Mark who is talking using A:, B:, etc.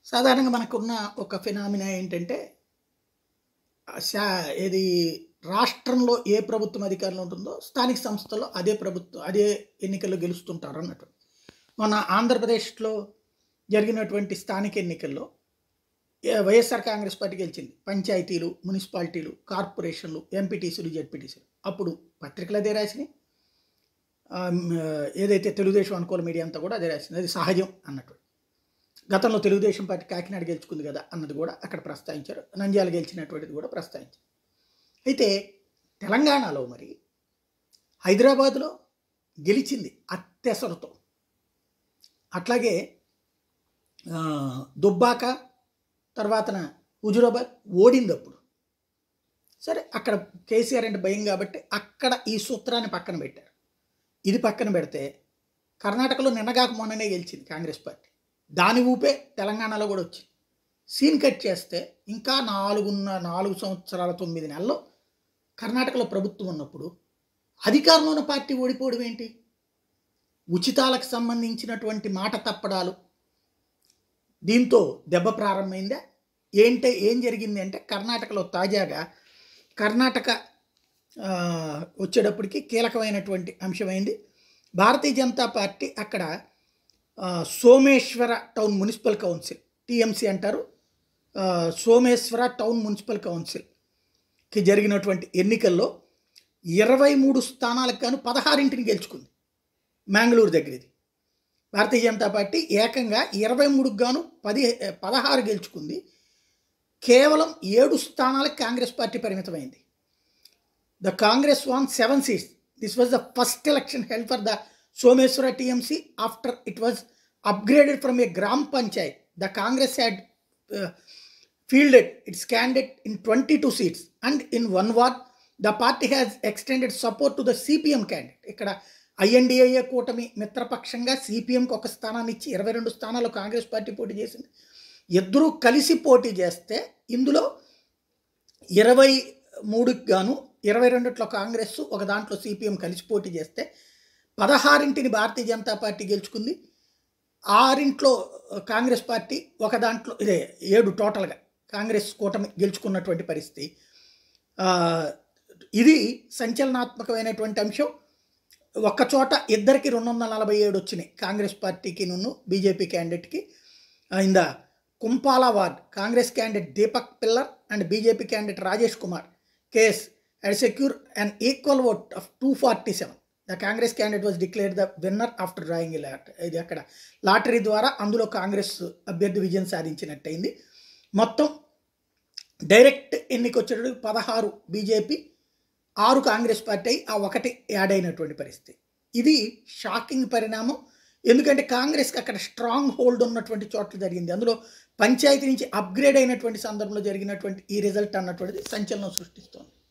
A: సాధారణంగా మనకున్న ఒక ఫినామినా ఏంటంటే ఆ శా ఏది రాష్ట్రంలో ఏ ప్రభుత్వం అధికారంలో ఉంటుందో స్థానిక సంస్థల్లో అదే ప్రభుత్వం అదే ఎన్నికల్లో గెలుస్తుంటారు అన్నట్టు మొన్న ఆంధ్రప్రదేశ్లో జరిగినటువంటి స్థానిక ఎన్నికల్లో ఏ వైఎస్ఆర్ కాంగ్రెస్ పార్టీ గెలిచింది పంచాయతీలు మున్సిపాలిటీలు కార్పొరేషన్లు ఎంపీటీసీలు జెడ్పీటీసీలు అప్పుడు పత్రికలు అదే రాసినాయి ఆ, మ్, ఏదైతే తెలుగుదేశం అనుకూల మీడియా అంతా కూడా అదే రాసింది అది సహజం అన్నట్టు గతంలో తెలుగుదేశం పార్టీ కాకినాడ గెలుచుకుంది కదా అన్నది కూడా అక్కడ ప్రస్తావించారు నంద్యాల గెలిచినటువంటిది కూడా ప్రస్తావించారు అయితే తెలంగాణలో మరి హైదరాబాద్లో గెలిచింది అత్యసరతో అట్లాగే ఆ, దుబ్బాక తర్వాతన హుజురాబాద్ ఓడింది అప్పుడు సరే అక్కడ కేసీఆర్ అంటే భయం కాబట్టి అక్కడ ఈ సూత్రాన్ని పక్కన పెట్టారు ఇది పక్కన పెడితే కర్ణాటకలో నిన్నగాక మొన్ననే గెలిచింది కాంగ్రెస్ పార్టీ దాని ఊపే తెలంగాణలో కూడా వచ్చింది సీన్ కట్ చేస్తే ఇంకా నాలుగున్న నాలుగు సంవత్సరాల తొమ్మిది నెలల్లో కర్ణాటకలో ప్రభుత్వం ఉన్నప్పుడు అధికారంలో ఉన్న పార్టీ ఓడిపోవడం ఏంటి ఉచితాలకు సంబంధించినటువంటి మాట తప్పడాలు దీంతో దెబ్బ ప్రారంభమైందా ఏంటే ఏం జరిగింది అంటే కర్ణాటకలో తాజాగా కర్ణాటక ఆ, వచ్చేటప్పటికి కీలకమైనటువంటి అంశమైంది భారతీయ జనతా పార్టీ అక్కడ ఆ, Someshwara town municipal council TMC అంటారు ఆ, సోమేశ్వర టౌన్ మున్సిపల్ కౌన్సిల్కి జరిగినటువంటి ఎన్నికల్లో ఇరవై మూడు స్థానాలకు గాను పదహారింటిని గెలుచుకుంది మ్యాంగ్లూరు దగ్గర ఇది భారతీయ జనతా పార్టీ ఏకంగా ఇరవై మూడుకు గాను పది పదహారు గెలుచుకుంది కేవలం ఏడు స్థానాలకు కాంగ్రెస్ పార్టీ పరిమితమైంది the Congress won seven seats this was the first election held for the Someshwara TMC after it was upgraded from a gram panchayat the Congress had fielded its candidate in 22 seats and in one ward the party has extended support to the CPM candidate ఇక్కడ INDIA కూటమి మిత్రపక్షంగా సిపిఎంకి ఒక స్థానాన్ని ఇచ్చి ఇరవై రెండు స్థానాల్లో Congress party పోటీ చేసింది ఇద్దరూ కలిసి పోటీ చేస్తే ఇందులో ఇరవై మూడుకి గాను ఇరవై రెండిట్లో కాంగ్రెస్ ఒక దాంట్లో సిపిఎం కలిసి పోటీ చేస్తే పదహారింటిని భారతీయ జనతా పార్టీ గెలుచుకుంది ఆరింట్లో కాంగ్రెస్ పార్టీ ఒక దాంట్లో ఇదే ఏడు టోటల్గా కాంగ్రెస్ కూటమి గెలుచుకున్నటువంటి పరిస్థితి ఆ, ఇది సంచలనాత్మకమైనటువంటి అంశం ఒక్క చోట ఇద్దరికి రెండు వందల నలభై ఏడు వచ్చినాయి కాంగ్రెస్ పార్టీకి నున్ను బీజేపీ క్యాండిడేట్కి in the Kumpala ward Congress candidate Deepak Pillar and BJP candidate Rajesh Kumar case and secure and equal vote of two forty seven the Congress candidate was declared the winner after drawing lot ఇది అక్కడ లాటరీ ద్వారా అందులో కాంగ్రెస్ అభ్యర్థి విజయం సాధించినట్టయింది మొత్తం డైరెక్ట్ ఎన్నిక వచ్చేటప్పుడు పదహారు బీజేపీ ఆరు కాంగ్రెస్ పార్టీ అయి ఆ ఒకటి యాడ్ అయినటువంటి పరిస్థితి ఇది షాకింగ్ పరిణామం ఎందుకంటే కాంగ్రెస్కి అక్కడ స్ట్రాంగ్ హోల్డ్ ఉన్నటువంటి చోట్ల జరిగింది అందులో పంచాయతీ నుంచి అప్గ్రేడ్ అయినటువంటి సందర్భంలో జరిగినటువంటి ఈ రిజల్ట్ అన్నటువంటిది సంచలనం సృష్టిస్తోంది